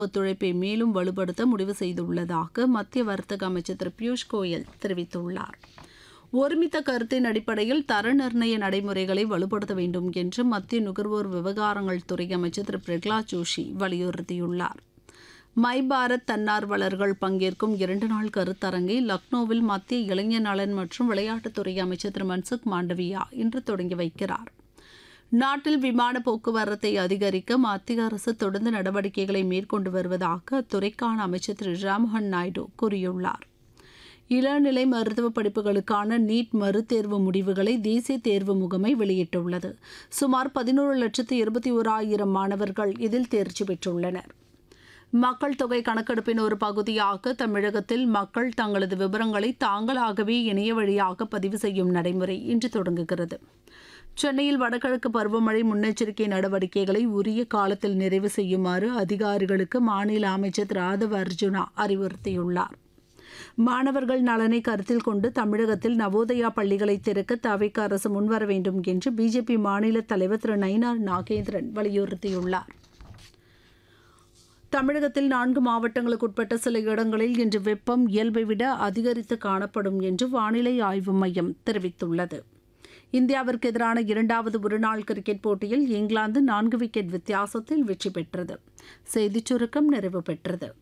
ஒத்துழைப்பை மேலும் வலுப்படுத்த முடிவு செய்துள்ளதாக மத்திய வர்த்தக அமைச்சர் திரு பியூஷ் கோயல் தெரிவித்துள்ளார் ஒருமித்த கருத்தின் அடிப்படையில் தர நிர்ணய நடைமுறைகளை வலுப்படுத்த வேண்டும் என்று மத்திய நுகர்வோர் விவகாரங்கள் துறை அமைச்சர் திரு பிரகலாத் ஜோஷி வலியுறுத்தியுள்ளார் மை பாரத் தன்னார்வலர்கள் பங்கேற்கும் இரண்டு நாள் கருத்தரங்கை லக்னோவில் மத்திய இளைஞர் நலன் மற்றும் விளையாட்டுத்துறை அமைச்சர் திரு மன்சுக் மாண்டவியா இன்று தொடங்கி வைக்கிறார் நாட்டில் விமான போக்குவரத்தை அதிகரிக்க மத்திய அரசு தொடர்ந்து நடவடிக்கைகளை மேற்கொண்டு வருவதாக அத்துறைக்கான அமைச்சர் திரு ராம்மோகன் நாயுடு கூறியுள்ளார் இளநிலை மருத்துவ படிப்புகளுக்கான நீட் மறுதேர்வு முடிவுகளை தேசிய தேர்வு முகமை வெளியிட்டுள்ளது சுமார் பதினோரு லட்சத்து இருபத்தி ஓராயிரம் மாணவர்கள் இதில் தேர்ச்சி பெற்றுள்ளனர் மக்கள் தொகை கணக்கெடுப்பின் ஒரு பகுதியாக தமிழகத்தில் மக்கள் தங்களது விவரங்களை தாங்களாகவே இணைய வழியாக பதிவு செய்யும் நடைமுறை இன்று தொடங்குகிறது சென்னையில் வடகிழக்கு பருவமழை முன்னெச்சரிக்கை நடவடிக்கைகளை உரிய காலத்தில் நிறைவு செய்யுமாறு அதிகாரிகளுக்கு மாநில அமைச்சர் திரு ஆதவ அர்ஜுனா அறிவுறுத்தியுள்ளார் மாணவர்கள் நலனை கருத்தில் கொண்டு தமிழகத்தில் நவோதயா பள்ளிகளை திறக்க தவிக அரசு முன்வர வேண்டும் என்று பிஜேபி மாநில தலைவர் திரு நயினார் நாகேந்திரன் வலியுறுத்தியுள்ளார் தமிழகத்தில் நான்கு மாவட்டங்களுக்கு உட்பட்ட சில இடங்களில் இன்று வெப்பம் இயல்பை விட அதிகரித்து காணப்படும் என்று வானிலை ஆய்வு மையம் தெரிவித்துள்ளது இந்தியாவிற்கு எதிரான இரண்டாவது ஒருநாள் கிரிக்கெட் போட்டியில் இங்கிலாந்து நான்கு விக்கெட் வித்தியாசத்தில் வெற்றி பெற்றது செய்திச் சுருக்கம் நிறைவு பெற்றது